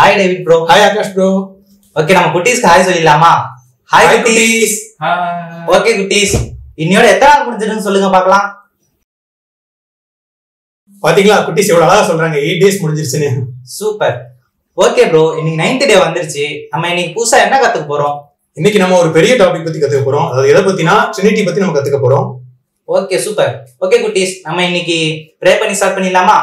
Hi David bro hi Akash bro okay நம்ம குட்டீஸ்க்கு hi சொல்லிடலாமா ஹாய் Hi, குட்டீஸ் குட்டீஸ். ஓகே குட்டீஸ் இன்னையோட எத்தனை நாள் முடிஞ்சிருக்குன்னு சொல்லுங்க பார்க்கலாம் பாத்தீங்களா குட்டீஸ் எவ்வளவு அழகா சொல்றாங்க எயிட் டேஸ் முடிஞ்சிருச்சுன்னு சூப்பர் ஓகே ப்ரோ இன்னைக்கு நைன்த் டே வந்துருச்சு நம்ம இன்னைக்கு புதுசா என்ன கத்துக்க போறோம் இன்னைக்கு நம்ம ஒரு பெரிய டாபிக் பத்தி கத்துக்க போறோம் அதாவது எதை பத்தினா ட்ரினிட்டி பத்தி நம்ம கத்துக்க போறோம் ஓகே சூப்பர் ஓகே குட்டீஸ் நம்ம இன்னைக்கு ப்ரே பண்ணி ஸ்டார்ட் பண்ணிடலாமா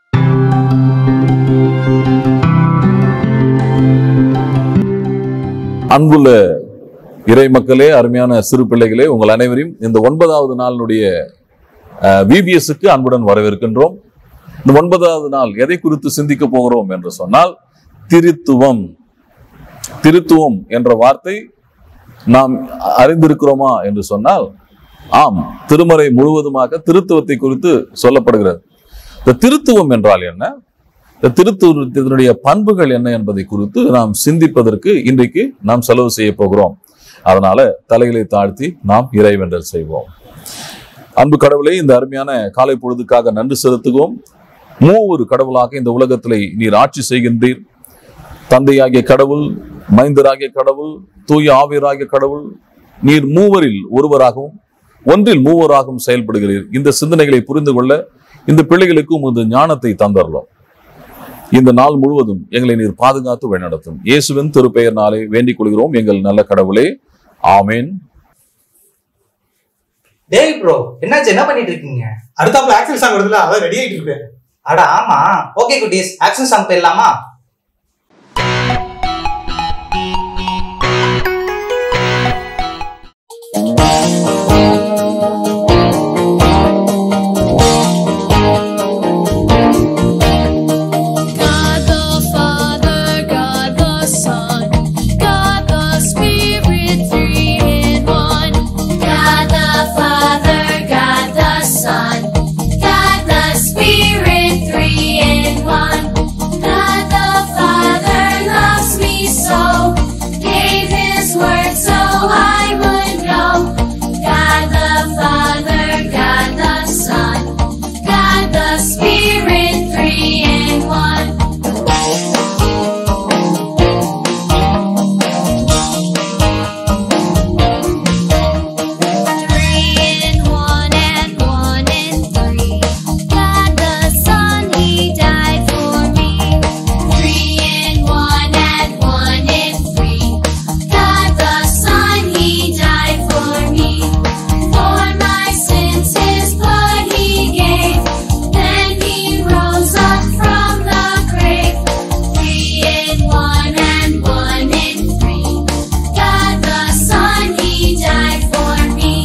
அன்புள்ள இறை மக்களே அருமையான சிறு பிள்ளைகளே உங்கள் அனைவரையும் இந்த ஒன்பதாவது நாளினுடைய விபிஎஸ்க்கு அன்புடன் வரவேற்கின்றோம் இந்த ஒன்பதாவது நாள் எதை குறித்து சிந்திக்க போகிறோம் என்று சொன்னால் திருத்துவம் திருத்துவம் என்ற வார்த்தை நாம் அறிந்திருக்கிறோமா என்று சொன்னால் ஆம் திருமறை முழுவதுமாக திருத்துவத்தை குறித்து சொல்லப்படுகிறது இந்த திருத்துவம் என்றால் என்ன இந்த திருத்துவத்தினுடைய பண்புகள் என்ன என்பதை குறித்து நாம் சிந்திப்பதற்கு இன்றைக்கு நாம் செலவு செய்ய போகிறோம் அதனால தலைகளை தாழ்த்தி நாம் இறைவேண்டல் செய்வோம் அன்பு கடவுளை இந்த அருமையான காலை பொழுதுக்காக நன்றி செலுத்துவோம் மூவொரு கடவுளாக இந்த உலகத்திலே நீர் ஆட்சி செய்கின்றீர் தந்தையாகிய கடவுள் மைந்தராகிய கடவுள் தூய ஆவியராகிய கடவுள் நீர் மூவரில் ஒருவராகவும் ஒன்றில் மூவராகவும் செயல்படுகிறீர் இந்த சிந்தனைகளை புரிந்து கொள்ள இந்த பிள்ளைகளுக்கு உமது ஞானத்தை தந்தரலாம் இந்த நாள் முழுவதும் எங்களை நீர் பாதுகாத்து வழிநடத்தும் இயேசுவின் திருப்பெயர்னாலே வேண்டிக் கொள்கிறோம் எங்கள் நல்ல கடவுளே ஆமேன் டேவிட் ப்ரோ என்னாச்சு என்ன பண்ணிட்டு இருக்கீங்க அடுத்தாப்புல ஆக்சன் சாங் வருதுல அதான் ரெடி ஆயிட்டு இருக்கேன் அட ஆமா ஓகே குட்டீஸ் ஆக்ஷன் சாங் போயிடலாமா God the Father, God the Son, God the Spirit, three in one. God the Father, God the Son, God the Spirit, three in one. God the Father loves me so, gave His word so I would know. God the Father, God the Son, God the Spirit, three in one. Three in one and one in three. God the Son, He died for me. Three in one and one in three. God the Son, He died for me. For my sins, His blood He gave. Then He rose up from the grave. Three in one and one in three. God the Son, He died for me.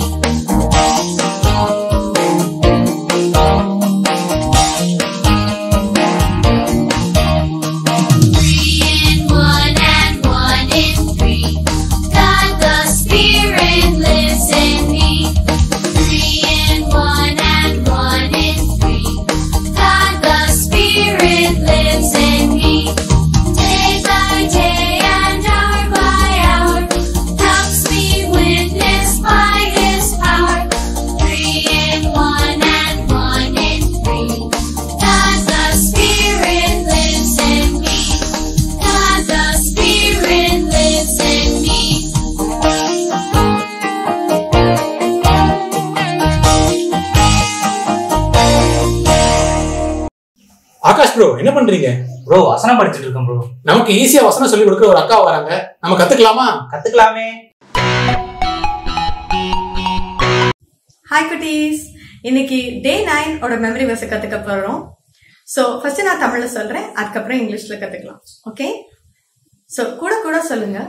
Three in one and one in three. God the Spirit lives in me. Three in one and one in three. God the Spirit lives in me. Day by day and hour by hour, helps me witness by His power. Three in one and one in three. God the Spirit lives in me. God the Spirit lives in me. Akash bro என்ன பண்றீங்க bro வசனம் படிச்சிட்டு இருக்கேன் bro நமக்கு ஈஸியா வசனம் சொல்லி கொடுக்குற ஒரு அக்கா வராங்க நம்ம கத்துக்கலாமா கத்துக்கலாமே ஹாய் குட்டீஸ் இன்னைக்கு டே நைன் ஓட மெமரி வர்ஸ் கத்துக்க போறோம் ஸோ ஃபர்ஸ்ட் நான் தமிழ்ல சொல்றேன் அதுக்கப்புறம் இங்கிலீஷ்ல கத்துக்கலாம் ஓகே ஸோ கூட கூட சொல்லுங்க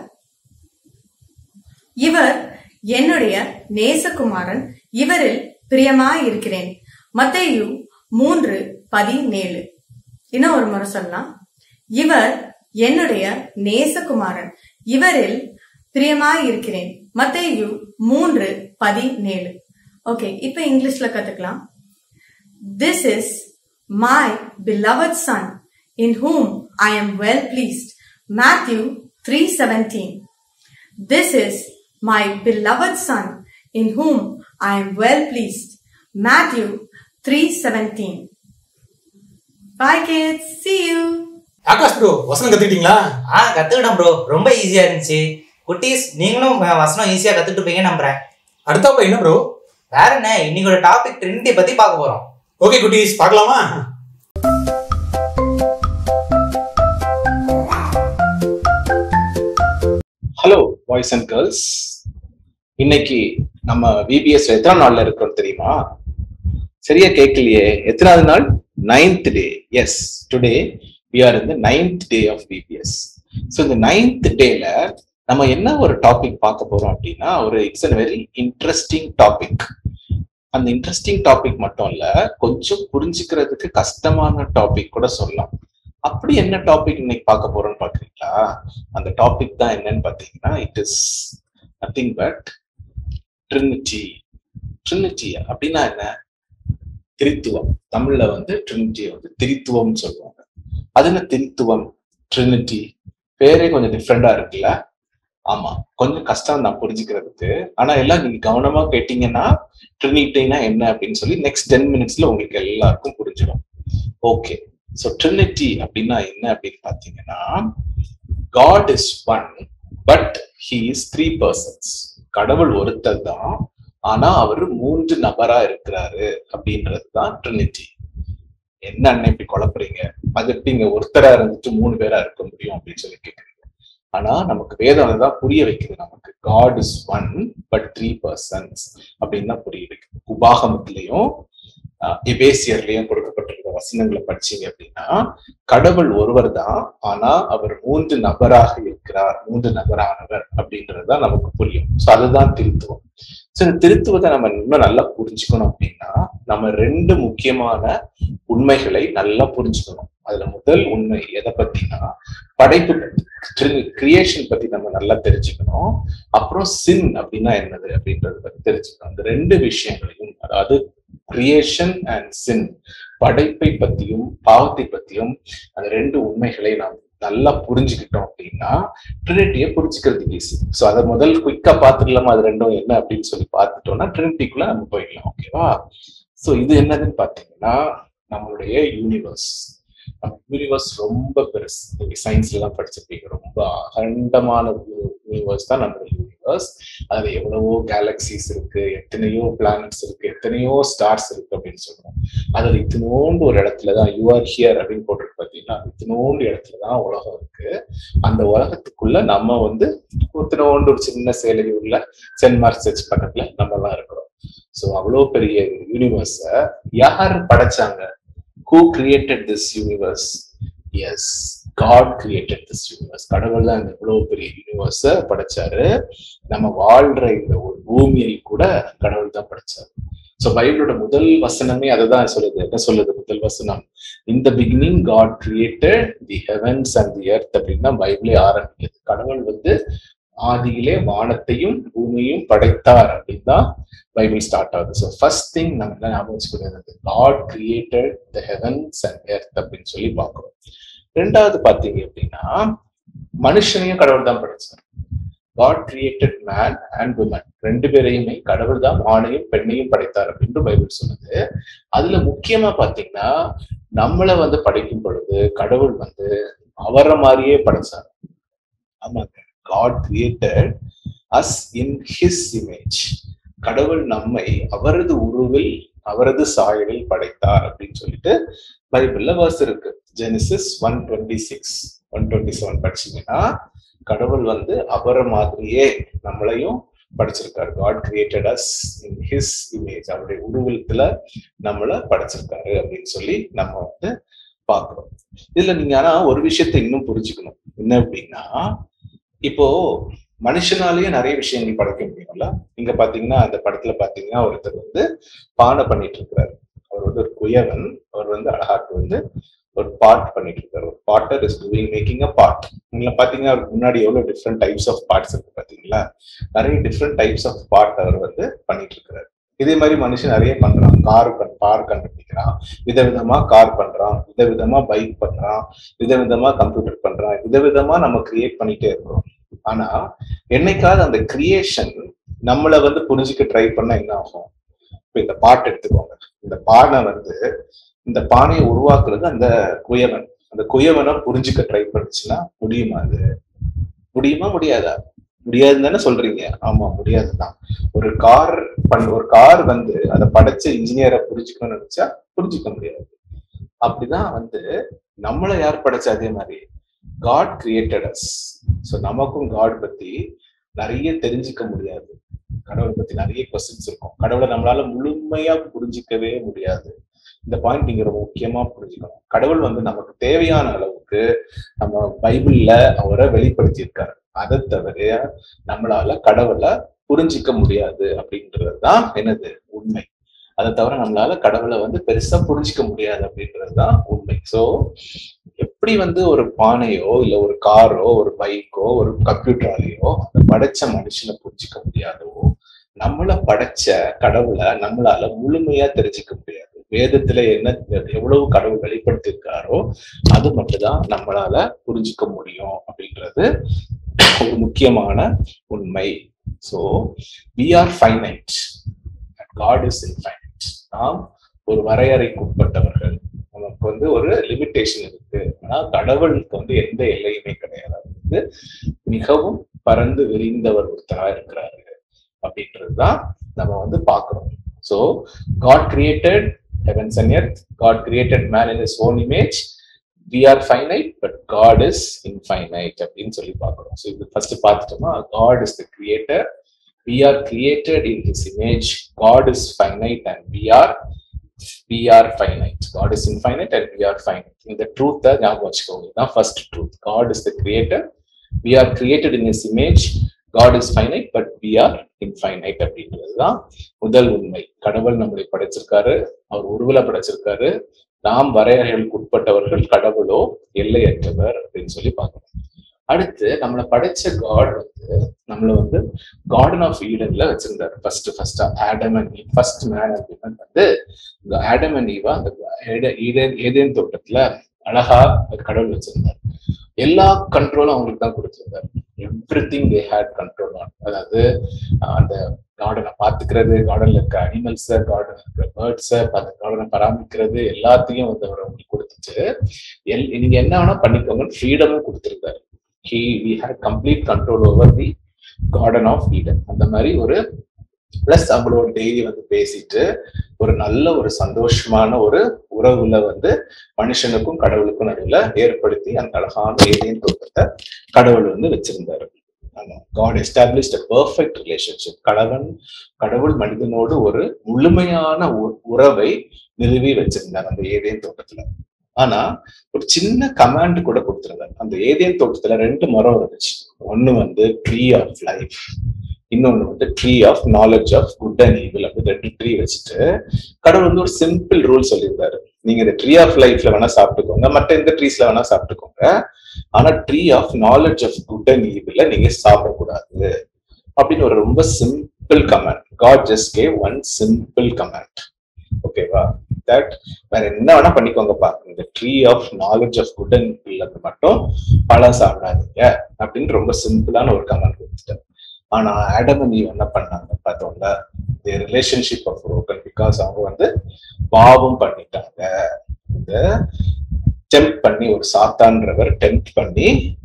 இவர் என்னுடைய நேசகுமாரன் இவரில் பிரியமாய் இருக்கிறேன் மத்தேயு மூன்று பதினேழு இன்னும் ஒரு முறை சொல்லலாம் இவர் என்னுடைய நேசகுமாரன் இவரில் பிரியமாய் இருக்கிறேன் மத்தேயு மூன்று பதினேழு ஓகே இப்போ இங்கிலீஷ்ல கத்துக்கலாம் this is my beloved son in whom I am well pleased. Matthew 3:17. This is my beloved son in whom I am well pleased. Matthew 3:17. Bye kids. See you. Akash bro வசனம் கத்துக்கிட்டீங்களா ஆ கத்துக்கிட்டோம் ப்ரோ ரொம்ப ஈஸியா இருந்துச்சு குட்டீஸ் நீங்களும் அஹ், வசனம் ஈஸியா கத்துட்டுப்பீங்கன்னு நம்புறேன் அடுத்தாப்புல என்ன ப்ரோ வேற என்ன இன்னைக்கோட டாபிக் ட்ரினிட்டி பத்தி பார்க்க போறோம் ஓகே குட்டீஸ் பார்க்கலாமா ஹலோ பாய்ஸ் அண்ட் கேர்ள்ஸ் இன்னைக்கு நம்ம விபிஎஸ் எத்தனை நாள்ல இருக்கிறோம் தெரியுமா சரியா கேட்கலையே எத்தனாவது நாள் ninth day yes today we are இந்த ninth day of VBS so இந்த நைன்த் டேல நம்ம என்ன ஒரு டாபிக் பார்க்க போறோம் அப்படின்னா ஒரு it's a very interesting topic அந்த இன்ட்ரெஸ்டிங் டாபிக் மட்டும் இல்ல கொஞ்சம் புரிஞ்சுக்கிறதுக்கு கஷ்டமான டாபிக் கூட சொல்லலாம் அப்படி என்ன டாபிக் இன்னைக்கு பார்க்க போறோம்னு பாக்குறீங்களா அந்த டாபிக் தான் என்னன்னு பாத்தீங்கன்னா it is nothing but trinity trinity அப்படின்னா என்ன திரித்துவம் தமிழ்ல வந்து ட்ரினிட்டியை வந்து திரித்துவம்னு சொல்லுவாங்க அது என்ன திரித்துவம் ட்ரினிட்டி பேரே கொஞ்சம் டிஃப்ரெண்டா இருக்குல்ல ஆமா கொஞ்சம் கஷ்டம் தான் புரிஞ்சுக்கிறதுக்கு ஆனா எல்லாம் நீங்க கவனமா கேட்டீங்கன்னா ட்ரினிட்டினா என்ன அப்படின்னு சொல்லி நெக்ஸ்ட் டென் மினிட்ஸ்ல உங்களுக்கு எல்லாருக்கும் புரிஞ்சிடும் ஓகே ஸோ ட்ரினிட்டி அப்படின்னா என்ன அப்படின்னு பாத்தீங்கன்னா God is one but he is three persons கடவுள் ஒருத்தர் தான் ஆனா அவர் மூன்று நபரா இருக்கிறாரு அப்படின்றது தான் ட்ரினிட்டி என்ன அண்ணன் இப்படி குழப்புறீங்க அது எப்படிங்க ஒருத்தரா இருந்துட்டு மூணு பேரா இருக்க முடியும் அப்படின்னு சொல்லி கேக்குறீங்க ஆனா நமக்கு வேதம் தான் புரிய வைக்குது நமக்கு God is one but three persons அப்படின்னு தான் புரிய வைக்குது உபாகமத்திலையும் எபேசியர்லயும் கொடுக்கப்பட்டிருக்க வசனங்களை படிச்சீங்க அப்படின்னா கடவுள் ஒருவர் தான் ஆனா அவர் மூன்று நபராக இருக்கிறார் மூன்று நபரானவர் அப்படின்றதுதான் நமக்கு புரியும் சோ அதுதான் திருத்துவம் சோ இந்த திருத்துவத்தை நம்ம இன்னும் நல்லா புரிஞ்சுக்கணும் அப்படின்னா நம்ம ரெண்டு முக்கியமான உண்மைகளை நல்லா புரிஞ்சுக்கணும் அதுல முதல் உண்மை எதை பத்தினா படைப்பு கிரியேஷன் பத்தி நம்ம நல்லா தெரிஞ்சுக்கணும் அப்புறம் சின் அப்படின்னா என்னது அப்படின்றத பத்தி தெரிஞ்சுக்கணும் அந்த ரெண்டு விஷயங்களையும் அதாவது கிரியேஷன் அண்ட் சின் படைப்பை பத்தியும் பாவத்தை பத்தியும் அந்த ரெண்டு உண்மைகளை நாம் நல்லா புரிஞ்சுக்கிட்டோம் அப்படின்னா ட்ரினிட்டியை புரிஞ்சுக்கிறதுக்கு ஈஸி ஸோ அதை முதல் குயிக்கா பார்த்துடலாமா அது ரெண்டும் என்ன அப்படின்னு சொல்லி பார்த்துட்டோம்னா ட்ரினிட்டிக்குள்ள நம்ம போயிடலாம் ஓகேவா ஸோ இது என்னதுன்னு பார்த்தீங்கன்னா நம்மளுடைய யூனிவர்ஸ் நம்ம யூனிவர்ஸ் ரொம்ப பெருசு நீங்க சயின்ஸ்ல எல்லாம் படிச்சிருப்பீங்க ரொம்ப அகண்டமான யூனிவர்ஸ் தான் நம்மளோட யூனிவர்ஸ் அதுல எவ்வளவோ கேலக்சிஸ் இருக்கு எத்தனையோ பிளானட்ஸ் இருக்கு எத்தனையோ ஸ்டார்ஸ் இருக்கு அப்படின்னு சொல்றோம் அதுல இத்தினோண்டு ஒரு இடத்துலதான் யூஆர் ஹியர் அப்படின்னு போட்டிருக்கு பாத்தீங்கன்னா இத்தினோண்டு இடத்துலதான் உலகம் இருக்கு அந்த உலகத்துக்குள்ள நம்ம வந்து இத்தினோண்டு ஒரு சின்ன சேலை உள்ள சென்ட் மார்க் சர்ச் பக்கத்துல நம்ம எல்லாம் இருக்கிறோம் சோ அவ்வளவு பெரிய யூனிவர்ஸ யார் படைச்சாங்க who created this universe yes God created this universe கடவுள் தான் இந்த இவ்வளவு பெரிய யூனிவர்ஸ படைச்சாரு நம்ம வாழ்ற இந்த ஒரு பூமியை கூட கடவுள் தான் படைச்சாரு சோ பைபிளோட முதல் வசனமே அததான் சொல்லுது என்ன சொல்லுது முதல் வசனம் இந்த beginning God created the heavens and the earth அப்படின்னு தான் பைபிளே ஆரம்பிக்குது கடவுள் வந்து ஆதியிலே வானத்தையும் பூமியையும் படைத்தார் அப்படின்னு தான் பைபிள் ஸ்டார்ட் ஆகுது ஸோ ஃபர்ஸ்ட் திங் நம்ம என்ன ஞாபகம் வச்சுக்கிறது God created the heavens and earth அப்படின்னு சொல்லி பார்க்கிறோம் ரெண்டாவது பாத்தீங்க அப்படின்னா மனுஷனையும் கடவுள் தான் படைச்சார் God created man and woman ரெண்டு பேரையுமே கடவுள் தான் ஆணையும் பெண்ணையும் படைத்தார் அப்படின்னு பைபிள் சொல்லுது அதுல முக்கியமா பாத்தீங்கன்னா நம்மளை வந்து படைக்கும் பொழுது கடவுள் வந்து அவரை மாதிரியே படைச்சார் ஆமாங்க God created us in his image கடவுள் நம்மை அவரது உருவில் அவரது சாயலில் படைத்தார் அப்படின்னு சொல்லிட்டு பைபிள்ல வேர்ஸ் இருக்கு Genesis one twenty six one twenty seven படிச்சீங்கன்னா கடவுள் வந்து அவரை மாதிரியே நம்மளையும் படைச்சிருக்காரு God created us in his image அவருடைய உருவத்துல நம்மள படைச்சிருக்காரு அப்படின்னு சொல்லி நம்ம வந்து பாக்குறோம் இதுல நீங்க ஆனா ஒரு விஷயத்த இன்னும் புரிஞ்சுக்கணும் என்ன அப்படின்னா இப்போ மனுஷனாலேயே நிறைய விஷயங்கள் படைக்க முடியும்ல இங்க பாத்தீங்கன்னா அந்த படத்துல பாத்தீங்கன்னா ஒருத்தர் வந்து பானை பண்ணிட்டு இருக்கிறாரு அவர் வந்து ஒரு குயவன் அவர் வந்து அழகாக்கு வந்து ஒரு பாட் பண்ணிட்டு இருக்காரு ஒரு potter is doing making a pot நீங்க பாத்தீங்கன்னா அவருக்கு முன்னாடி எவ்வளவு டிஃப்ரெண்ட் டைப்ஸ் ஆஃப் பார்ட்ஸ் இருக்கு பாத்தீங்களா நிறைய டிஃப்ரெண்ட் டைப்ஸ் ஆஃப் பார்ட் அவர் வந்து பண்ணிட்டு இருக்கிறாரு இதே மாதிரி மனுஷன் நிறைய பண்றான் கார் கார் கண்டுபிடிக்கிறான் விதவிதமா கார் பண்றான் விதவிதமா பைக் பண்றான் விதவிதமா கம்ப்யூட்டர் பண்றான் விதவிதமா நம்ம கிரியேட் பண்ணிட்டே இருக்கிறோம் ஆனா என்னைக்காவது அந்த கிரியேஷன் நம்மள வந்து புரிஞ்சுக்க ட்ரை பண்ணா என்ன ஆகும் இப்ப இந்த பாட்டு எடுத்துக்கோங்க இந்த பானை வந்து இந்த பானையை உருவாக்குறது அந்த குயவன் அந்த குயவனை புரிஞ்சுக்க ட்ரை பண்ணுச்சுன்னா முடியுமா அது முடியுமா முடியாதா முடியாதுன்னு தானே சொல்றீங்க ஆமா முடியாதுதான் ஒரு கார் பண் ஒரு கார் வந்து அதை படைச்ச இன்ஜினியரை புரிஞ்சுக்கணும்னு நினைச்சா புரிஞ்சுக்க முடியாது அப்படிதான் வந்து நம்மளை யார் படைச்சா அதே மாதிரி காட் கிரியேட்டட் அஸ் ஸோ நமக்கும் காட் பத்தி நிறைய தெரிஞ்சுக்க முடியாது கடவுளை பத்தி நிறைய கொஸ்டின்ஸ் இருக்கும் கடவுளை நம்மளால முழுமையா புரிஞ்சிக்கவே முடியாது இந்த பாயிண்ட் நீங்க ரொம்ப முக்கியமா புரிஞ்சுக்கணும் கடவுள் வந்து நமக்கு தேவையான அளவுக்கு நம்ம பைபிள்ல அவரை வெளிப்படுத்தி இருக்காரு அதை தவிர நம்மளால கடவுளை புரிஞ்சிக்க முடியாது அப்படின்றதுதான் என்னது உண்மை அதை தவிர நம்மளால கடவுளை வந்து பெருசா புரிஞ்சிக்க முடியாது அப்படின்றதுதான் உண்மை சோ எப்படி வந்து ஒரு பானையோ இல்ல ஒரு காரோ ஒரு பைக்கோ ஒரு கம்ப்யூட்டராலேயோ அந்த படைச்ச மனுஷனை புரிஞ்சிக்க முடியாதோ நம்மள படைச்ச கடவுளை நம்மளால முழுமையா தெரிஞ்சுக்க முடியாது வேதத்துல என்ன எவ்வளவு கடவுள் வெளிப்படுத்தியிருக்காரோ அது மட்டும்தான் நம்மளால புரிஞ்சுக்க முடியும் அப்படின்றது ஒரு முக்கியமான உண்மை so we are finite God is infinite நாம் ஒரு வரையறைக்கு உட்பட்டவர்கள் நமக்கு வந்து ஒரு லிமிட்டேஷன் இருக்கு ஆனா கடவுளுக்கு வந்து எந்த எல்லையுமே கிடையாது அவர் வந்து மிகவும் பறந்து விரிந்தவர் ஒருத்தரா இருக்கிறாரு அப்படின்றதுதான் நம்ம வந்து பாக்குறோம் so God created heavens and earth god created man in his own image we are finite but god is infinite அப்படின்னு சொல்லி பார்க்கிறோம் ஸோ இது ஃபர்ஸ்ட் பார்த்துட்டோமா god is the creator we are created in his image god is finite and we are we are finite god is infinite and we are finite இந்த truth ஞாபகம் வச்சுக்கோங்க இதுதான் first truth god is the creator we are created in his image God is finite but we are infinite அப்படின்றதுதான் முதல் உண்மை கடவுள் நம்மளை படைச்சிருக்காரு அவர் உருவல படைச்சிருக்காரு நாம் வரையறைகளுக்கு உட்பட்டவர்கள் கடவுளோ எல்லையற்றவர் அப்படின்னு சொல்லி பார்க்கணும் அடுத்து நம்மளை படைச்ச காட் வந்து நம்மள வந்து கார்டன் ஆஃப் ஈடன்ல வச்சிருந்தாரு first first Adam and first man and women வந்து ஆடம் அண்ட் ஈவா அந்த ஏட- ஈடேன் ஏதேன் தோட்டத்துல அழகா கடவுள் வச்சிருந்தார் எல்லா கண்ட்ரோலும் அவங்களுக்கு தான் கொடுத்திருந்தார் everything they had control on அதாவது அஹ், அந்த கார்டனை பாத்துக்கிறது கார்டன்ல இருக்க அனிமல்ஸ் கார்டன் இருக்கிற பேர்ட்ஸ் அந்த கார்டனை பராமரிக்கிறது எல்லாத்தையும் வந்து அவர் அவங்களுக்கு கொடுத்துட்டு எல் நீங்க என்ன வேணா பண்ணிக்கோங்கன்னு ஃப்ரீடமும் கொடுத்திருந்தாரு he we had complete control over the garden of Eden அந்த மாதிரி ஒரு பிளஸ் அவங்களோட டெய்லி வந்து பேசிட்டு ஒரு நல்ல ஒரு சந்தோஷமான ஒரு உறவுல வந்து மனுஷனுக்கும் கடவுளுக்கும் நடுவுல ஏற்படுத்தி அந்த அழகான ஏதேன் தோட்டத்தை கடவுள் வந்து வச்சிருந்தாரு God established a perfect relationship கடவுள் கடவுள் மனிதனோடு ஒரு முழுமையான உ- உறவை நிறுவி வச்சிருந்தார் அந்த ஏதேன் தோட்டத்துல ஆனா ஒரு சின்ன கமாண்ட் கூட கொடுத்திருந்தார் அந்த ஏதேன் தோட்டத்துல ரெண்டு மரம் இருந்துச்சு ஒண்ணு வந்து ட்ரீ ஆஃப் லைஃப் இன்னொன்னு வந்து tree of knowledge of good and evil அப்படி ரெண்டு ட்ரீ வச்சுட்டு கடவுள் வந்து ஒரு சிம்பிள் ரூல் சொல்லியிருந்தாரு நீங்க இந்த ட்ரீ ஆஃப் லைஃப்ல வேணா சாப்பிட்டுக்கோங்க மற்ற எந்த ட்ரீஸ்ல வேணா சாப்பிட்டுக்கோங்க ஆனா tree of knowledge of good and evil நீங்க சாப்பிடக்கூடாது அப்படின்னு ஒரு ரொம்ப simple command God just gave one simple command ஓகேவா தட் வேற என்ன வேணா பண்ணிக்கோங்கப்பா இந்த tree of knowledge of good and evil மட்டும் பழம் சாப்பிடாதீங்க அப்படின்னு ரொம்ப சிம்பிளான ஒரு கமெண்ட் கொடுத்துட்டேன் ஆனா ஆடம் நீ என்ன பண்ணாங்க பார்த்தோம்ல the relationship of broken because அவங்க வந்து பாவம் பண்ணிட்டாங்க இந்த டெம்ப் பண்ணி ஒரு சாத்தான்றவர் டெம்ப் பண்ணி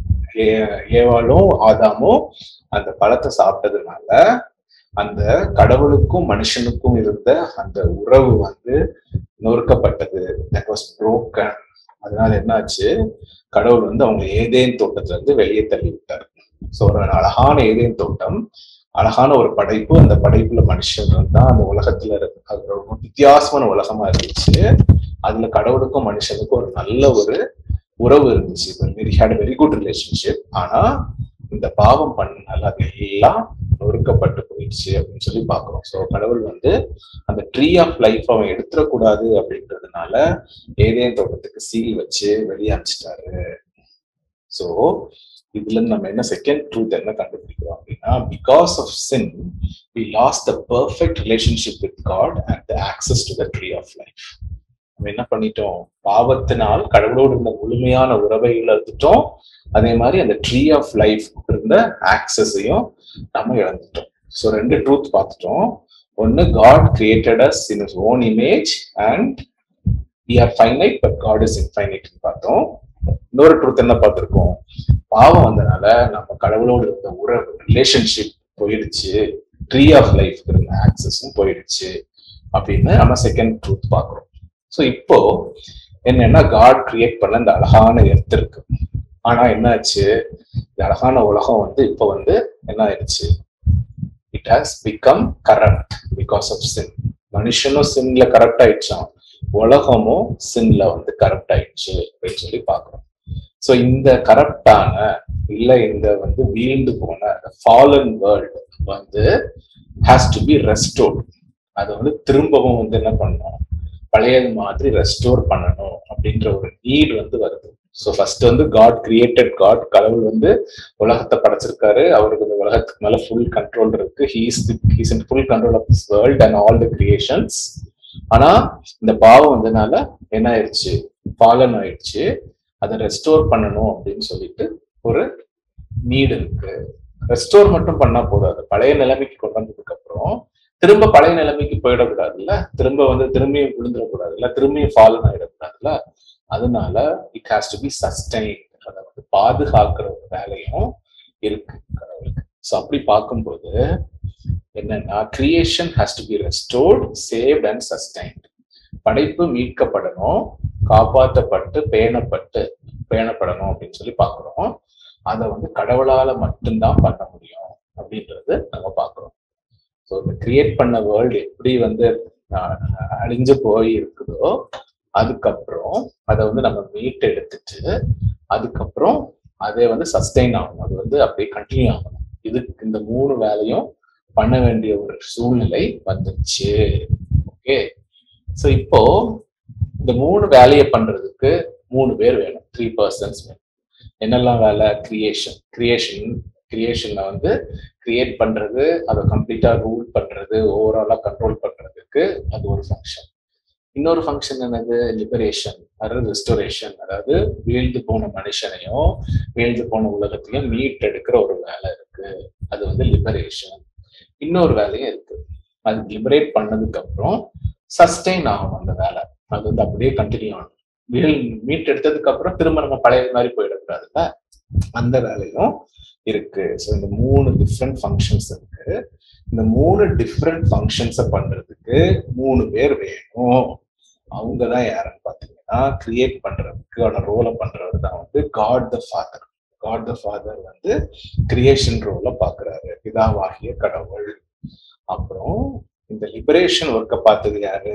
ஏ- ஏவாளும் ஆதாமும் அந்த பழத்தை சாப்பிட்டதுனால அந்த கடவுளுக்கும் மனுஷனுக்கும் இருந்த அந்த உறவு வந்து நொறுக்கப்பட்டது தட் வாஸ் broken அதனால என்னாச்சு கடவுள் வந்து அவங்க ஏதேன் தோட்டத்துல இருந்து வெளியே தள்ளி விட்டார் சோ ஒரு அழகான ஏதேன் தோட்டம் அழகான ஒரு படைப்பு அந்த படைப்புல மனுஷன் தான் அந்த உலகத்துல இருக்கு அது ரொம்ப வித்தியாசமான உலகமா இருந்துச்சு அதுல கடவுளுக்கும் மனுஷனுக்கும் ஒரு நல்ல ஒரு உறவு இருந்துச்சு very had very good relationship ஆனா இந்த பாவம் பண்ணனால அது எல்லாம் நொறுக்கப்பட்டு போயிடுச்சு அப்படின்னு சொல்லி பாக்குறோம் சோ கடவுள் வந்து அந்த ட்ரீ ஆஃப் லைஃப் அவன் எடுத்துடக்கூடாது அப்படின்றதுனால ஏதேன் தோட்டத்துக்கு சீல் வச்சு வெளியே அனுப்பிச்சிட்டாரு சோ இதுல இருந்து நம்ம என்ன செகண்ட் ட்ரூத் என்ன கண்டுபிடிக்கிறோம் அப்படின்னா because of sin we lost the perfect relationship with God and the access to the tree of life நம்ம என்ன பண்ணிட்டோம் பாவத்தினால் கடவுளோடு இருந்த முழுமையான உறவை இழந்துட்டோம் அதே மாதிரி அந்த ட்ரீ ஆஃப் லைஃப் இருந்த ஆக்சஸையும் நம்ம இழந்துட்டோம் ஸோ ரெண்டு ட்ரூத் பார்த்துட்டோம் ஒன்னு God created us in his own image and we are finite but God is infinite பார்த்தோம் பார்த்திருக்கோம் இன்னொரு ட்ரூத் என்ன பார்த்திருக்கோம் பாவம் வந்தனால நம்ம கடவுளோடு இருந்த உறவு ரிலேஷன்ஷிப் போயிடுச்சு ட்ரீ ஆஃப் லைஃப் இருந்த ஆக்சஸும் போயிடுச்சு அப்படின்னு நம்ம செகண்ட் ட்ரூத் பார்க்கிறோம் ஸோ இப்போ என்னன்னா காட் கிரியேட் பண்ண இந்த அழகான எர்த் இருக்கு ஆனா என்னாச்சு இந்த அழகான உலகம் வந்து இப்போ வந்து என்ன ஆயிடுச்சு it has become corrupt because of sin மனுஷனும் சின்ல கரப்ட் ஆயிடுச்சான் உலகமும் சின்ல வந்து கரப்ட் ஆயிடுச்சு அப்படின்னு சொல்லி பாக்குறோம் சோ இந்த கரப்டான இல்ல இந்த வந்து வீழ்ந்து போன ஃபாலன் வேர்ல்டு வந்து ஹேஸ் டு பி ரெஸ்டோர்ட் அதை வந்து திரும்பவும் வந்து என்ன பண்ணணும் பழையது மாதிரி ரெஸ்டோர் பண்ணணும் அப்படின்ற ஒரு நீட் வந்து வருது ஸோ ஃபர்ஸ்ட் வந்து காட் கிரியேட்டட் காட் கடவுள் வந்து உலகத்தை படைச்சிருக்காரு அவருக்கு இந்த உலகத்துக்கு மேல ஃபுல் கண்ட்ரோல் இருக்கு he's he's in full control of this world and all the creations ஆனா இந்த பாவம் வந்தனால என்ன ஆயிடுச்சு ஃபாலன் ஆயிடுச்சு அதை ரெஸ்டோர் பண்ணணும் அப்படின்னு சொல்லிட்டு ஒரு நீடு இருக்கு ரெஸ்டோர் மட்டும் பண்ணா போதாது பழைய நிலைமைக்கு கொண்டு வந்ததுக்கு அப்புறம் திரும்ப பழைய நிலைமைக்கு போயிடக்கூடாதுல்ல திரும்ப வந்து திரும்பியும் விழுந்துடக்கூடாதுல்ல திரும்பியும் ஃபாலன் ஆயிடக்கூடாதுல்ல அதனால it has to be sustain அதை வந்து பாதுகாக்கிற ஒரு வேலையும் இருக்கு கடவுளுக்கு ஸோ அப்படி பார்க்கும்போது என்னன்னா creation has to be restored saved and sustained படைப்பு மீட்கப்படணும் காப்பாற்றப்பட்டு பேணப்பட்டு பேணப்படணும் அப்படின்னு சொல்லி பார்க்கிறோம் அதை வந்து கடவுளால மட்டும்தான் பண்ண முடியும் அப்படின்றது நம்ம பார்க்கிறோம் ஸோ இந்த கிரியேட் பண்ண வேர்ல்டு எப்படி வந்து ஆஹ், அழிஞ்சு போய் இருக்குதோ அதுக்கப்புறம் அதை வந்து நம்ம மீட் எடுத்துட்டு அதுக்கப்புறம் அதே வந்து சஸ்டெயின் ஆகணும் அது வந்து அப்படியே கண்டினியூ ஆகணும் இதுக்கு இந்த மூணு வேலையும் பண்ண வேண்டிய ஒரு சூழ்நிலை வந்துச்சு ஓகே ஸோ இப்போ இந்த மூணு வேலையை பண்றதுக்கு மூணு பேர் வேணும் த்ரீ பர்சன்ஸ் வேணும் என்னெல்லாம் வேலை கிரியேஷன் கிரியேஷன் கிரியேஷனை வந்து கிரியேட் பண்றது அதை கம்ப்ளீட்டா ரூல் பண்றது ஓவராலா கண்ட்ரோல் பண்றதுக்கு அது ஒரு ஃபங்க்ஷன் இன்னொரு ஃபங்க்ஷன் என்னது லிபரேஷன் அதாவது ரெஸ்டோரேஷன் அதாவது வீழ்ந்து போன மனுஷனையும் வீழ்ந்து போன உலகத்தையும் மீட் எடுக்கிற ஒரு வேலை இருக்கு அது வந்து லிபரேஷன் இன்னொரு வேலையும் இருக்கு அது லிபரேட் பண்ணதுக்கு அப்புறம் சஸ்டெயின் ஆகணும் அந்த வேலை அது வந்து அப்படியே கண்டினியூ ஆகணும் வீழ் மீட் எடுத்ததுக்கு அப்புறம் திரும்ப நம்ம பழைய மாதிரி போயிடக்கூடாதுல்ல அந்த வேலையும் இருக்கு ஸோ இந்த மூணு டிஃப்ரெண்ட் ஃபங்க்ஷன்ஸ் இருக்கு இந்த மூணு டிஃப்ரெண்ட் ஃபங்க்ஷன்ஸை பண்றதுக்கு மூணு பேர் வேணும் அவங்க தான் யாருன்னு பார்த்தீங்கன்னா கிரியேட் பண்றதுக்கான ரோலை பண்றவர் தான் வந்து God the Father God the Father வந்து கிரியேஷன் ரோலை பார்க்கறாரு பிதாவாகிய கடவுள் அப்புறம் இந்த லிபரேஷன் ஒர்க்கை பார்த்தது யாரு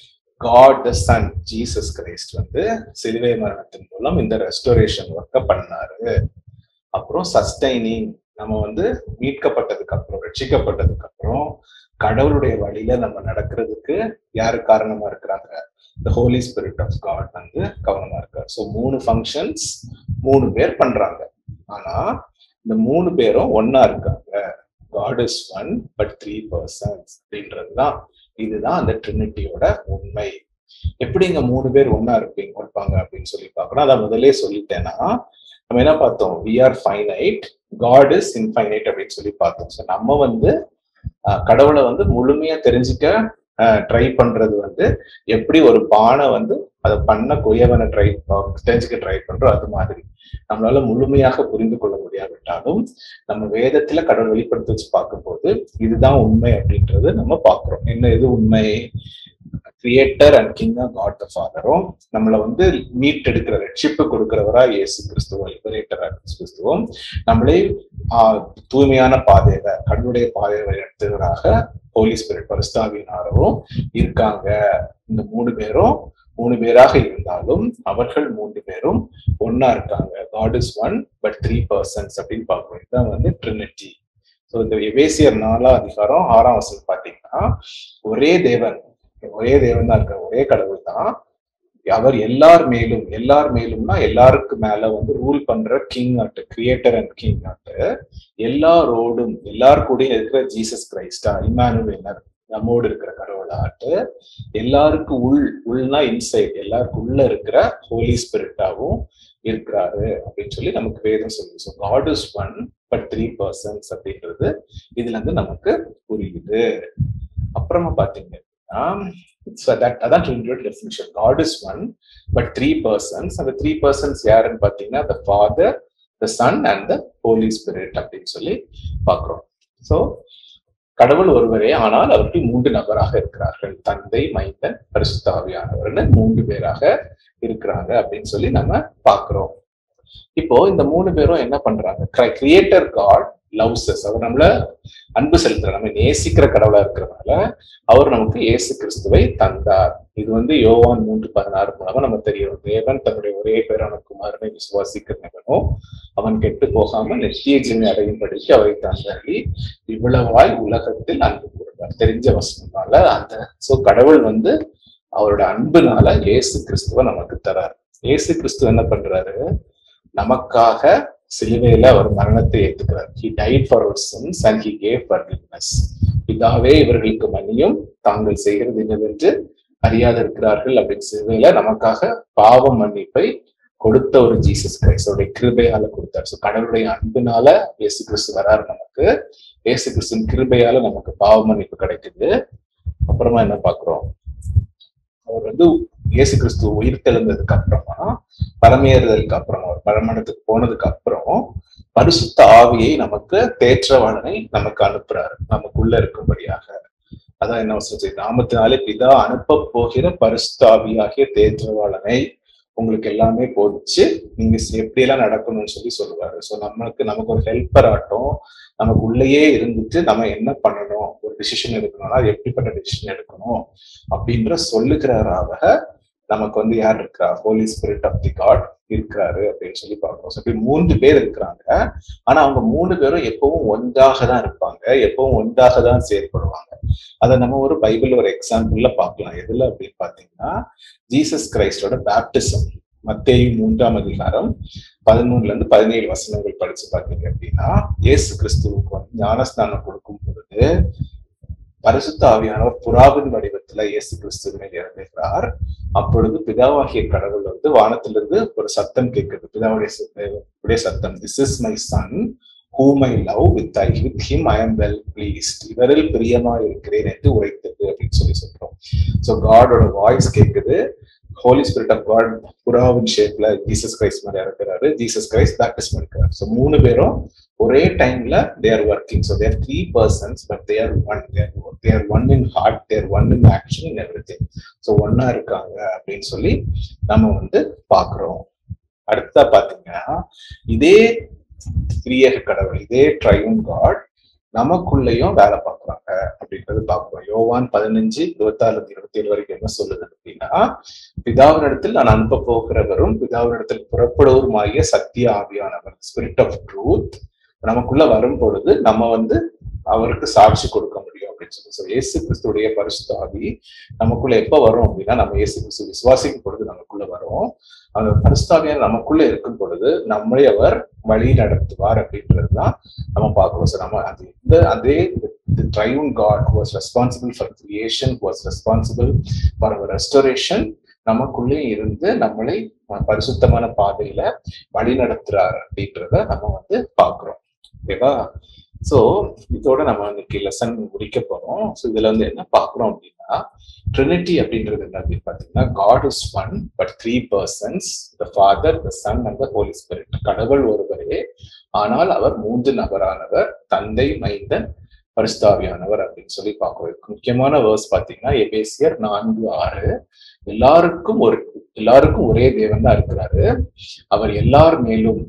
God the Son Jesus Christ வந்து சிலுவை மரணத்தின் மூலம் இந்த ரெஸ்டோரேஷன் ஒர்க்கை பண்ணாரு அப்புறம் சஸ்டைனிங் நம்ம வந்து மீட்கப்பட்டதுக்கு அப்புறம் ரட்சிக்கப்பட்டதுக்கு அப்புறம் கடவுளுடைய வழியில நம்ம நடக்கிறதுக்கு யாரு காரணமா இருக்கிறாங்க the Holy Spirit of God வந்து கவனமா இருக்காரு ஸோ மூணு ஃபங்க்ஷன்ஸ் மூணு பேர் பண்றாங்க ஆனா இந்த மூணு பேரும் ஒன்னா இருக்காங்க God is one but three persons அப்படின்றதுதான் இதுதான் அந்த ட்ரினிட்டியோட உண்மை எப்படி இங்க மூணு பேர் ஒன்னா இருப்பீங்க இருப்பாங்க அப்படின்னு சொல்லி பார்க்கணும் அதை முதல்ல சொல்லிட்டேன்னா நம்ம என்ன பார்த்தோம் we are finite God is infinite அப்படின்னு சொல்லி பார்த்தோம் ஸோ நம்ம வந்து ஆஹ், கடவுளை வந்து முழுமையா தெரிஞ்சுக்க ட்ரை பண்றது வந்து எப்படி ஒரு பானை வந்து அதை பண்ண குயவனை ட்ரை தெரிஞ்சுக்க ட்ரை பண்றோம் அது மாதிரி நம்மளால முழுமையாக புரிந்து கொள்ள முடியாவிட்டாலும் நம்ம வேதத்துல கடவுள் வெளிப்படுத்தி வச்சு பார்க்கும்போது இதுதான் உண்மை அப்படின்றது நம்ம பார்க்கிறோம் என்ன எது உண்மை creator and king God the ஃபாதரும் நம்மளை வந்து மீட் எடுக்கிற ரட்சிப்பு கொடுக்கிறவரா இயேசு கிறிஸ்துவம் லிபரேட்டரா கிறிஸ்துவம் நம்மளே ஆஹ், தூய்மையான பாதையில கடவுளுடைய பாதையில எடுத்தவராக ஹோலி ஸ்பிரிட் பரிஸ்தாவினாரும் இருக்காங்க இந்த மூணு பேரும் மூணு பேராக இருந்தாலும் அவர்கள் மூன்று பேரும் ஒன்னா இருக்காங்க God is one but three persons அப்படின்னு பார்க்கணும் இதுதான் வந்து ட்ரினிட்டி ஸோ இந்த எபேசியர் நாலாம் அதிகாரம் ஆறாம் வசனம் பார்த்தீங்கன்னா ஒரே தேவன் ஒரே தேவன் தான் இருக்கார் ஒரே கடவுள் தான் அவர் எல்லார் மேலும் எல்லார் மேலும்னா எல்லாருக்கு மேல வந்து ரூல் பண்ற கிங் ஆட்டு கிரியேட்டர் அண்ட் கிங் ஆட்டு எல்லாரோடும் எல்லார் கூடயும் இருக்கிற ஜீசஸ் கிரைஸ்டா இம்மானுவேலர் நம்மோடு இருக்கிற கடவுளாட்டு எல்லாருக்கும் உள் உள்னா இன்சைட் எல்லாருக்கும் உள்ள இருக்கிற ஹோலி ஸ்பிரிட்டாவும் இருக்கிறாரு அப்படின்னு சொல்லி நமக்கு வேதம் சொல்லுது so God is one but three persons அப்படின்றது இதுல இருந்து நமக்கு புரியுது அப்புறமா பாத்தீங்கன்னா so that அதான் ட்ரினிட்டியோட definition God is one but three persons அந்த த்ரீ பர்சன்ஸ் யாருன்னு பாத்தீங்கன்னா the Father the Son and the Holy Spirit அப்படின்னு சொல்லி பாக்குறோம் ஸோ கடவுள் ஒருவரே ஆனால் அவர்கள் மூன்று நபராக இருக்கிறார்கள் தந்தை மைந்தன் பரிசுத்த ஆவியானவர்னு மூன்று பேராக இருக்கிறாங்க அப்படின்னு சொல்லி நம்ம பாக்குறோம் இப்போ இந்த மூணு பேரும் என்ன பண்றாங்க கிரியேட்டர் காட் லவ்ஸஸ் அவர் நம்மள அன்பு செலுத்துற நம்ம நேசிக்கிற கடவுளா இருக்கிறதுனால அவர் நமக்கு இயேசு கிறிஸ்துவை தந்தார் இது வந்து யோவான் மூன்று பதினாறு மூலமா நம்ம தெரியும் தேவன் தன்னுடைய ஒரே பேரான குமாரனை விசுவாசிக்கிறவனோ அவன் கெட்டு போகாம நித்திய ஜீவனை அடையும்படிக்கு அவரை தந்தாரி இவ்வளவாய் உலகத்தில் அன்பு கூறுவார் தெரிஞ்ச வசனம்னால அந்த சோ கடவுள் வந்து அவரோட அன்புனால இயேசு கிறிஸ்துவ நமக்கு தரார் இயேசு கிறிஸ்து என்ன பண்றாரு நமக்காக சிலுவையில அவர் மரணத்தை ஏத்துக்கிறார் he died for our sins and he gave forgiveness இதாவே இவர்களுக்கு மன்னியும் தாங்கள் செய்கிறது என்னவென்று அறியாது இருக்கிறார்கள் அப்படின்னு சிலுவையில நமக்காக பாவ மன்னிப்பை கொடுத்த ஒரு ஜீசஸ் கிரைஸ்ட் அவருடைய கிருபையால கொடுத்தார் ஸோ கடவுளுடைய அன்பினால இயேசு கிறிஸ்து வராரு நமக்கு இயேசு கிறிஸ்துவின் கிருபையால நமக்கு பாவ மன்னிப்பு கிடைக்குது அப்புறமா என்ன பாக்குறோம் அவர் வந்து இயேசு கிறிஸ்து உயிர் தெழுந்ததுக்கு அப்புறமா பரமேறுதலுக்கு அப்புறம் அவர் பரமணத்துக்கு போனதுக்கு அப்புறம் பரிசுத்த ஆவியை நமக்கு தேற்றவாளனை நமக்கு அனுப்புறாரு நமக்குள்ள இருக்கும்படியாக அதான் என்ன சொல்றது நாமத்தினாலே பிதா அனுப்ப போகிற பரிசுத்த ஆவியாகிய தேற்றவாளனை உங்களுக்கு எல்லாமே போதிச்சு நீங்க எப்படி எல்லாம் நடக்கணும்னு சொல்லி சொல்லுவாரு சோ நம்மளுக்கு நமக்கு ஒரு ஹெல்ப்பர் ஆட்டம் நமக்கு உள்ளேயே இருந்துட்டு நம்ம என்ன பண்ணணும் ஒரு டிசிஷன் எடுக்கணும்னா அது எப்படிப்பட்ட டிசிஷன் எடுக்கணும் அப்படின்ற சொல்லுகிறாராக நமக்கு வந்து யார் இருக்கிறா Holy Spirit of the God இருக்கிறாரு அப்படின்னு சொல்லி பார்க்கிறோம் So, இப்படி மூன்று பேர் இருக்கிறாங்க ஆனா அவங்க மூணு பேரும் எப்பவும் ஒன்றாக தான் இருப்பாங்க எப்பவும் ஒன்றாக தான் செயல்படுவாங்க அதை நம்ம ஒரு பைபிள் ஒரு எக்ஸாம்பிள்ல பார்க்கலாம் எதுல அப்படின்னு பாத்தீங்கன்னா ஜீசஸ் கிரைஸ்டோட பேப்டிசம் மத்தேயு மூன்றாம் அதிகாரம் பதிமூணுல இருந்து பதினேழு வசனங்கள் படிச்சு பார்த்தீங்க அப்படின்னா இயேசு கிறிஸ்துவுக்கு வந்து ஞானஸ்தானம் கொடுக்கும் பொழுது பரிசுத்த ஆவியானவர் புறாவின் வடிவத்துல இயேசு கிறிஸ்து மேல் இறங்குகிறார் அப்பொழுது பிதாவாகிய கடவுள் வந்து வானத்திலிருந்து ஒரு சத்தம் கேட்குது பிதாவுடைய சத்த- உடைய சத்தம் this is my son whom I love with I with him I am well pleased இவரில் பிரியமா இருக்கிறேன் என்று உரைத்தது அப்படின்னு சொல்லி சொல்றோம் சோ காடோட வாய்ஸ் கேக்குது ஹோலி ஸ்பிரிட் ஆஃப் காட் புறாவின் ஷேப்ல ஜீசஸ் கிரைஸ்ட் மாதிரி இருக்கிறாரு ஜீசஸ் கிரைஸ்ட் பேப்டிஸ்ம் இருக்கிறார் ஸோ மூணு பேரும் ஒரே டைம்ல they are working so they're three persons but they are one they are one in heart they're one in action in everything so ஒன்னா இருக்காங்க அப்படின்னு சொல்லி நம்ம வந்து பாக்குறோம் அடுத்தா பாத்தீங்கன்னா இதே திரியக கடவுள் இதே ட்ரையூன் காட் நமக்குள்ளேயும் வேலை பார்க்கறாங்க அப்படின்றது பார்க்கிறோம் யோவான் பதினஞ்சு இருபத்தாறு இருபத்தி ஏழு வரைக்கும் என்ன சொல்லுது அப்படின்னா பிதாவினிடத்தில் நான் அனுப்ப போகிறவரும் பிதாவினிடத்தில் புறப்படுவருமாகிய சத்திய ஆவியானவர் ஸ்பிரிட் ஆஃப் ட்ரூத் நமக்குள்ள வரும் பொழுது நம்ம வந்து அவருக்கு சாட்சி கொடுக்க முடியும் அப்படின்னு சொல்லி So, இயேசு கிறிஸ்துடைய பரிசுத்த ஆவி நமக்குள்ள எப்ப வரும் அப்படின்னா நம்ம இயேசு கிறிஸ்து விசுவாசிக்கும் பொழுது நமக்குள்ள வரும் அந்த பரிசுத்தாவியான நமக்குள்ள இருக்கும் பொழுது நம்மளை அவர் வழி நடத்துவார் அப்படின்றதுதான் நம்ம பார்க்கிறோம் சார் நம்ம அது இந்த அதே the triune God who was responsible for creation, who was responsible for our restoration, நமக்குள்ளே இருந்து நம்மளை பரிசுத்தமான பாதையில வழி நடத்துறார் அப்படின்றத நம்ம வந்து பார்க்கிறோம் ஓகேவா சோ இதோட நம்ம இன்னைக்கு லெசன் முடிக்க போறோம் ஸோ இதுல வந்து என்ன பார்க்கிறோம் அப்படின்னா ட்ரினிட்டி அப்படின்றது என்ன அப்படின்னு பாத்தீங்கன்னா God is one but three persons the Father the Son and the Holy Spirit கடவுள் ஒருவரே ஆனால் அவர் மூன்று நபரானவர் தந்தை மைந்தன் பரிசுத்தாவியானவர் அப்படின்னு சொல்லி பார்க்கிறோம் இதுக்கு முக்கியமான வேர்ஸ் பாத்தீங்கன்னா எபேசியர் நான்கு ஆறு எல்லாருக்கும் ஒரு எல்லாருக்கும் ஒரே தேவன் தான் இருக்கிறாரு அவர் எல்லார் மேலும்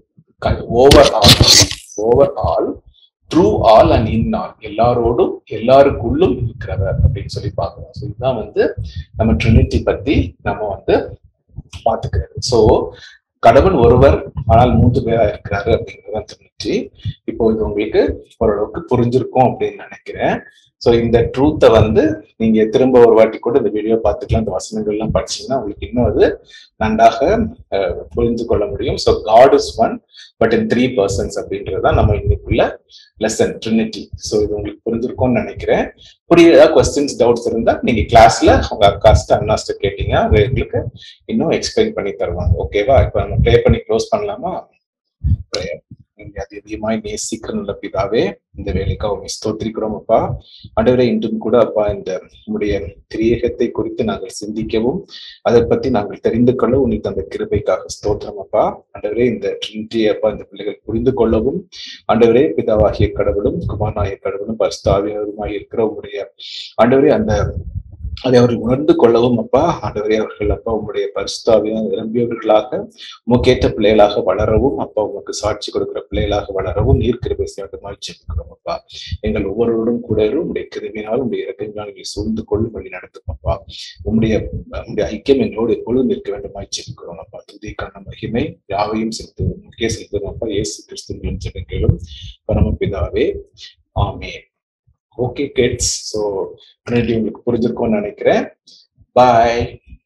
over all over all through all and in all எல்லாரோடும் எல்லாருக்குள்ளும் இருக்கிறவர் அப்படின்னு சொல்லி பார்க்கிறோம் ஸோ இதுதான் வந்து நம்ம ட்ரினிட்டி பத்தி நம்ம வந்து பாத்துக்கிறது ஸோ கடவுள் ஒருவர் ஆனால் மூன்று பேரா இருக்கிறாரு அப்படிங்கறத ட்ரினிட்டி இப்போ இது உங்களுக்கு ஓரளவுக்கு புரிஞ்சிருக்கும் அப்படின்னு நினைக்கிறேன் ஸோ இந்த ட்ரூத்தை வந்து நீங்க திரும்ப ஒரு வாட்டி கூட இந்த வீடியோ பார்த்துக்கலாம் இந்த வசனங்கள் எல்லாம் படிச்சீங்கன்னா உங்களுக்கு இன்னும் அது நன்றாக அஹ், புரிந்து கொள்ள முடியும் so God is one but in three persons அப்படின்றது தான் நம்ம இன்னைக்குள்ள லெசன் ட்ரினிட்டி ஸோ இது உங்களுக்கு புரிஞ்சிருக்கும்னு நினைக்கிறேன் புரிய ஏதாவது கொஸ்டின்ஸ் டவுட்ஸ் இருந்தா நீங்க கிளாஸ்ல உங்க அக்காஸ்ட அண்ணாஸ்ட கேட்டீங்க அவங்க எங்களுக்கு இன்னும் எக்ஸ்பிளைன் பண்ணி தருவாங்க ஓகேவா இப்போ நம்ம ப்ளே பண்ணி க்ளோஸ் பண்ணலாமா Prayer. நீங்க அது அதிகமாய் நேசிக்கிற நல்ல பிதாவே இந்த வேலைக்காக உண்மை ஸ்தோத்திரிக்கிறோம் அப்பா ஆண்டவரே இன்றும் கூட அப்பா இந்த உங்களுடைய திரியகத்தை குறித்து நாங்கள் சிந்திக்கவும் அதை பத்தி நாங்கள் தெரிந்து கொள்ள உனக்கு அந்த கிருபைக்காக ஸ்தோத்திரம் அப்பா ஆண்டவரே இந்த ட்ரினிட்டி அப்பா இந்த பிள்ளைகள் புரிந்து கொள்ளவும் ஆண்டவரே பிதாவாகிய கடவுளும் குமாரனாகிய கடவுளும் பரிசுத்தாவியருமாய் இருக்கிற உங்களுடைய ஆண்டவரே அந்த அதை அவர்கள் உணர்ந்து கொள்ளவும் அப்பா ஆண்டவரே அவர்கள் அப்பா உங்களுடைய பரிசுத்தாவியம் விரும்பியவர்களாக உமக்கேற்ற பிள்ளைகளாக வளரவும் அப்பா உமக்கு சாட்சி கொடுக்கிற பிள்ளைகளாக வளரவும் நீர் கிருபை செய்யட்டுமாய் ஜெபிக்கிறோம் அப்பா எங்கள் ஒவ்வொருவரும் கூட இரு. உங்களுடைய கிருமினால் உங்களுடைய இறக்கங்களால் எங்களை சூழ்ந்து கொள்ளும் வழி நடத்தும் அப்பா உங்களுடைய உங்களுடைய ஐக்கியம் என்னோடு எப்பொழுதும் இருக்க வேண்டுமாய் ஜெபிக்கிறோம் அப்பா துதிக்கான மகிமை யாவையும் செலுத்துவோம் முக்கிய செலுத்துவோம் அப்பா இயேசு கிறிஸ்துவின் ஜெபங்களும் பரமபிதாவே ஆமே ஓகே கிட்ஸ் ஸோ ட்ரினிட்டி உங்களுக்கு புரிஞ்சிருக்கும்னு நினைக்கிறேன் பாய்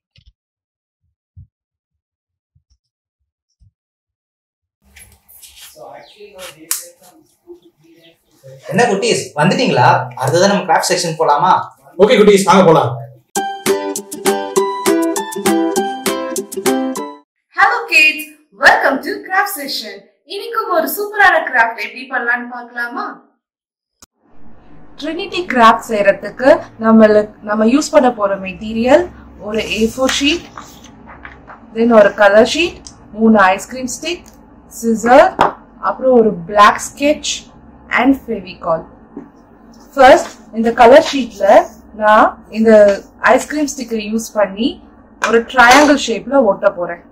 என்ன குட்டீஸ் வந்துட்டீங்களா அடுத்ததான் நம்ம கிராஃப்ட் செக்ஷன் போலாமா ஓகே குட்டீஸ் வாங்க போலாம் hello kids welcome to craft session இன்னைக்கும் ஒரு சூப்பரான கிராஃப்ட் எப்படி பண்ணலாம்னு பார்க்கலாமா ட்ரினிட்டி கிராஃப்ட் செய்யறதுக்கு நம்மளுக்கு நம்ம யூஸ் பண்ண போற மெட்டீரியல் ஒரு ஏ ஃபோர் ஷீட் தென் ஒரு கலர் ஷீட் மூணு ஐஸ்கிரீம் ஸ்டிக் சிசர் அப்புறம் ஒரு black sketch and Fevicol first இந்த கலர் ஷீட்ல நான் இந்த ஐஸ்கிரீம் ஸ்டிக்கை யூஸ் பண்ணி ஒரு ட்ரையாங்கிள் ஷேப்ல ஒட்ட போறேன்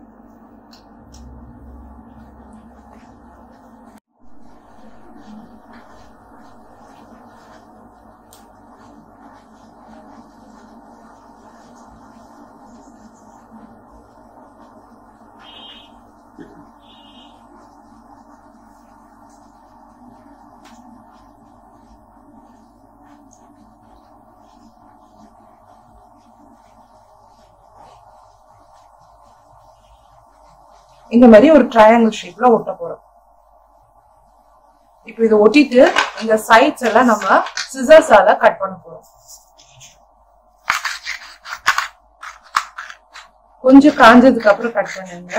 இந்த மாதிரி ஒரு ட்ரையாங்கிள் ஷேப்ல ஒட்ட போறோம் இப்போ இதை ஒட்டிட்டு இந்த சைட்ஸ் எல்லாம் நம்ம சிசர்ஸால கட் பண்ண போறோம் கொஞ்சம் காஞ்சதுக்கு அப்புறம் கட் பண்ணுங்க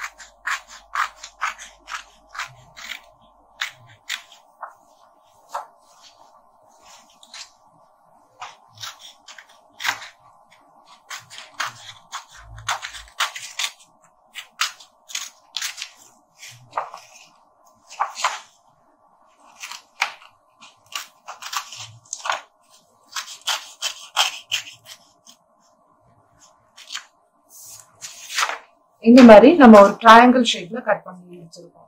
இந்த மாதிரி நம்ம ஒரு ட்ரையாங்கிள் ஷேப்ல கட் பண்ணி வச்சிருக்கோம்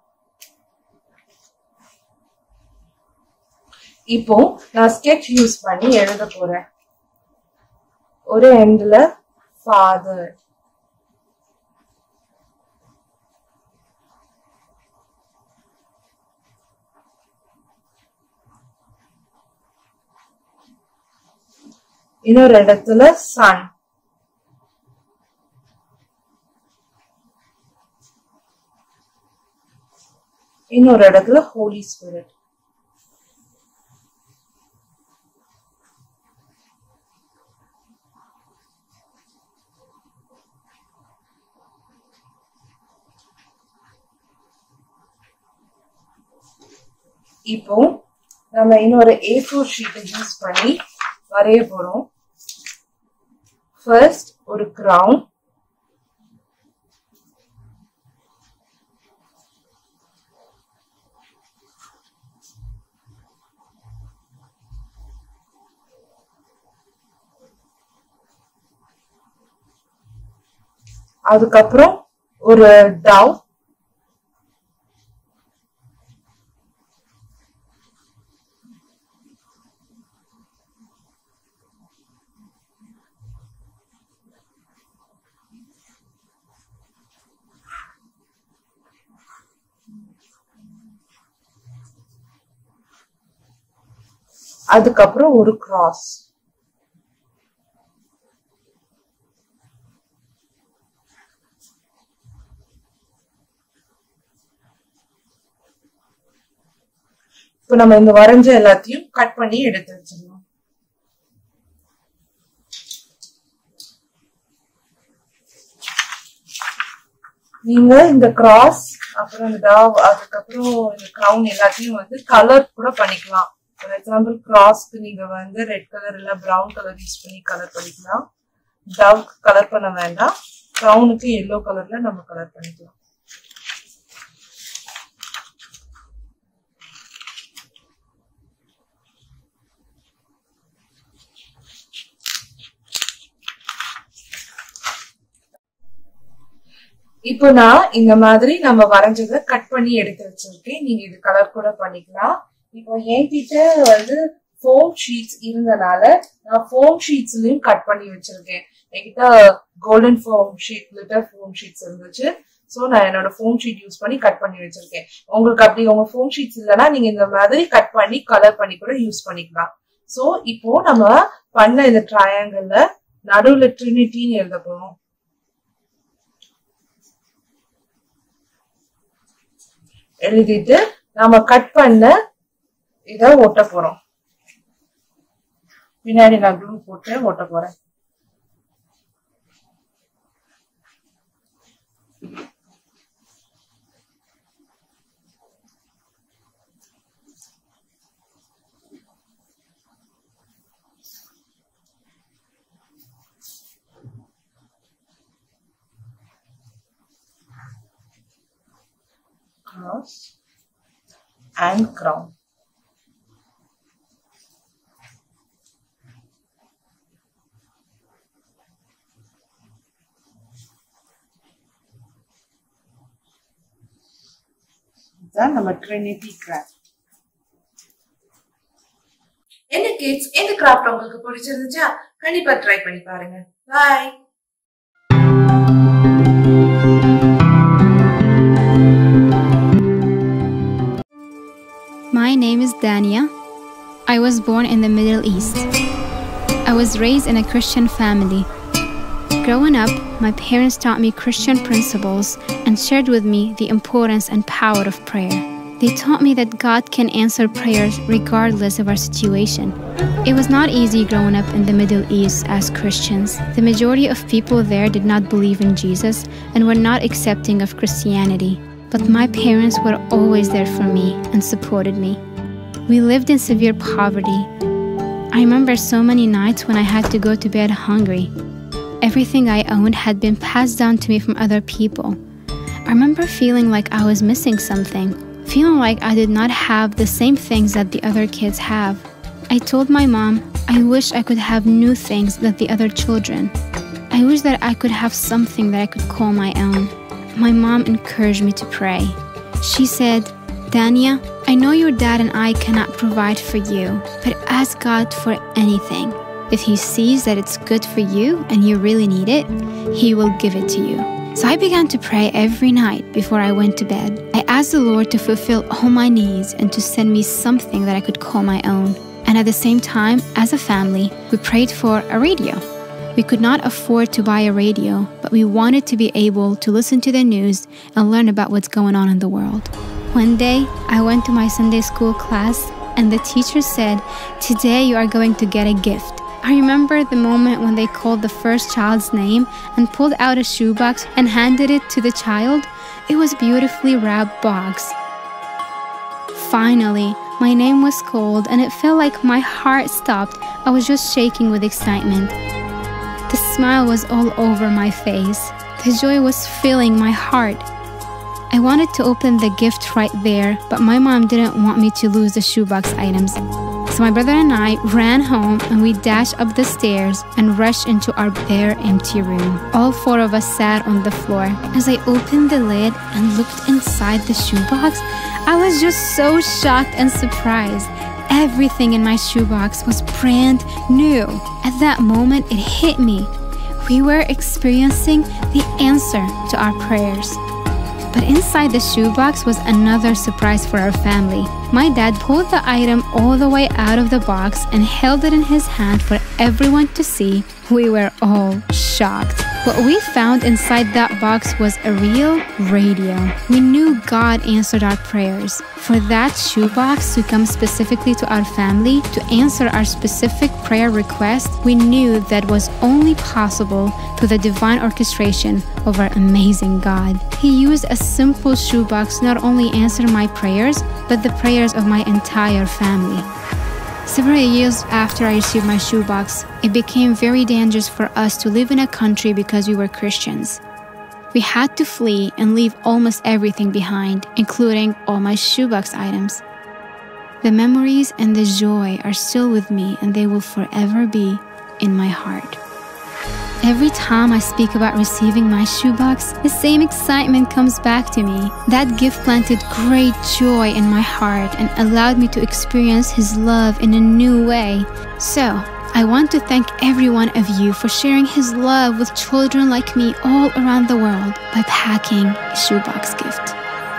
இப்போ நான் ஸ்கெட்ச் யூஸ் பண்ணி எழுத போறேன் ஒரு எண்ட்ல ஃபாதர் இன்னொரு இடத்துல சன் இன்னொரு இடத்துல ஹோலி ஸ்பிரிட் இப்போ நம்ம இன்னொரு ஏ ஃபோர் ஷீட்டை யூஸ் பண்ணி வரைய போறோம் ஃபர்ஸ்ட் ஒரு கிரவுன் அதுக்கப்புறம் ஒரு டவ் அதுக்கப்புறம் ஒரு கிராஸ் இப்போ நம்ம இந்த வரைஞ்ச எல்லாத்தையும் கட் பண்ணி எடுத்து வச்சிடலாம் நீங்க இந்த கிராஸ் அப்புறம் இந்த டாவ் அதுக்கப்புறம் இந்த க்ரௌன் எல்லாத்தையும் வந்து கலர் கூட பண்ணிக்கலாம் ஃபார் எக்ஸாம்பிள் கிராஸ்க்கு நீங்க வந்து ரெட் கலர் இல்ல பிரவுன் கலர் யூஸ் பண்ணி கலர் பண்ணிக்கலாம் டவ் கலர் பண்ண வேண்டாம் க்ரௌனுக்கு எல்லோ கலர்ல நம்ம கலர் பண்ணிக்கலாம் இப்போ நான் இந்த மாதிரி நம்ம வரைஞ்சதை கட் பண்ணி எடுத்து வச்சிருக்கேன் நீங்க இது கலர் கூட பண்ணிக்கலாம் இப்போ என்கிட்ட வந்து ஃபோம் ஷீட்ஸ் இருந்தனால நான் ஃபோம் ஷீட்ஸ்லயும் கட் பண்ணி வச்சிருக்கேன் என்கிட்ட golden foam sheet glitter foam sheets இருந்துச்சு ஸோ நான் என்னோட ஃபோம் ஷீட் யூஸ் பண்ணி கட் பண்ணி வச்சிருக்கேன் உங்களுக்கு அப்படி உங்க ஃபோம் ஷீட்ஸ் இல்லைன்னா நீங்க இந்த மாதிரி கட் பண்ணி கலர் பண்ணி கூட யூஸ் பண்ணிக்கலாம் ஸோ இப்போ நம்ம பண்ண இந்த ட்ரையாங்கிள்ல நடுவுல ட்ரினிட்டின்னு எழுத போறோம் எழுதிட்டு நாம கட் பண்ண இத ஒட்ட போறோம் பின்னாடி நான் க்ளூ போட்டு ஒட்ட போறேன் cross and crown. இதுதான் நம்ம ட்ரினிட்டி கிராஃப்ட் என்ன கிட்ஸ் இந்த கிராஃப்ட் உங்களுக்கு பிடிச்சிருந்துச்சா கண்டிப்பா ட்ரை பண்ணி பாருங்க bye My name is Dania. I was born in the Middle East. I was raised in a Christian family. Growing up, my parents taught me Christian principles and shared with me the importance and power of prayer. They taught me that God can answer prayers regardless of our situation. It was not easy growing up in the Middle East as Christians. The majority of people there did not believe in Jesus and were not accepting of Christianity. But my parents were always there for me and supported me. We lived in severe poverty. I remember so many nights when I had to go to bed hungry. Everything I owned had been passed down to me from other people. I remember feeling like I was missing something, feeling like I did not have the same things that the other kids have. I told my mom, I wish I could have new things that the other children. I wish that I could have something that I could call my own. My mom encouraged me to pray. She said, Dania, I know your dad and I cannot provide for you, but ask God for anything. If He sees that it's good for you and you really need it, He will give it to you. So I began to pray every night before I went to bed. I asked the Lord to fulfill all my needs and to send me something that I could call my own. And at the same time, as a family, we prayed for a radio. We could not afford to buy a radio, but we wanted to be able to listen to the news and learn about what's going on in the world. One day, I went to my Sunday school class, and the teacher said, Today you are going to get a gift. I remember the moment when they called the first child's name and pulled out a shoebox and handed it to the child. It was a beautifully wrapped box. Finally, my name was called, and it felt like my heart stopped. I was just shaking with excitement. The smile was all over my face. The joy was filling my heart. I wanted to open the gift right there, but my mom didn't want me to lose the shoebox items. So my brother and I ran home and we dashed up the stairs and rushed into our bare, empty room. All four of us sat on the floor. As I opened the lid and looked inside the shoebox, I was just so shocked and surprised. Everything in my shoebox was brand new. At that moment, it hit me. We were experiencing the answer to our prayers. But inside the shoebox was another surprise for our family. My dad pulled the item all the way out of the box and held it in his hand for everyone to see We were all shocked. What we found inside that box was a real radio. We knew God answered our prayers. For that shoebox to come specifically to our family to answer our specific prayer request, we knew that was only possible through the divine orchestration of our amazing God. He used a simple shoebox not only answer my prayers, but the prayers of my entire family. Several years after I received my shoebox, it became very dangerous for us to live in a country because we were Christians. We had to flee and leave almost everything behind, including all my shoebox items. The memories and the joy are still with me and they will forever be in my heart. Every time I speak about receiving my shoebox, the same excitement comes back to me. That gift planted great joy in my heart and allowed me to experience His love in a new way. So, I want to thank every one of you for sharing His love with children like me all around the world by packing a shoebox gift.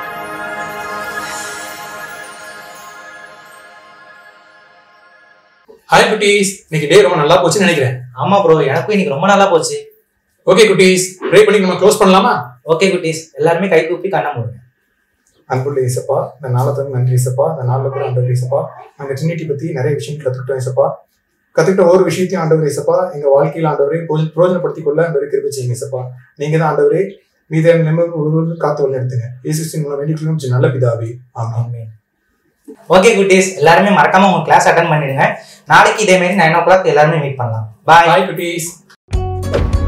Hi குட்டீஸ் இன்னைக்கு டே ரொம்ப நல்லா போச்சுன்னு நினைக்கிறேன் ஆமா bro எனக்கும் இன்னைக்கு ரொம்ப நல்லா போச்சு ஓகே குட்டீஸ் ப்ரே பண்ணி நம்ம க்ளோஸ் பண்ணலாமா ஓகே குட்டீஸ் எல்லாருமே கை கூப்பி கண்ண மூடுங்க அன்புள்ள இசப்பா இந்த நாளை தந்து நன்றி இசப்பா இந்த நாளில் கூட ஆண்டவர் இசப்பா நாங்கள் ட்ரினிட்டி பற்றி நிறைய விஷயம் கற்றுக்கிட்டோம் இசப்பா கற்றுக்கிட்ட ஒவ்வொரு விஷயத்தையும் ஆண்டவர் இசப்பா எங்கள் வாழ்க்கையில் ஆண்டவரே போஜ- பிரயோஜனப்படுத்திக் கொள்ள ஆண்டவரே கிருபை செய்யுங்க இசப்பா நீங்கள் தான் ஆண்டவரே மீத நிமிடம் ஒருவரும் காத்து வழி எடுத்துங்க இயேசுவின் மூலம் வேண்டிக் நல்ல பிதாவே ஆமாம் ஓகே குட்டீஸ் எல்லாருமே மறக்காம உங்க கிளாஸ் அட்டன் பண்ணிடுங்க நாளைக்கு இதே மாதிரி நைன் ஓ கிளாக் எல்லாருமே மீட் பண்ணலாம் பாய் ஹாய் குட்டீஸ்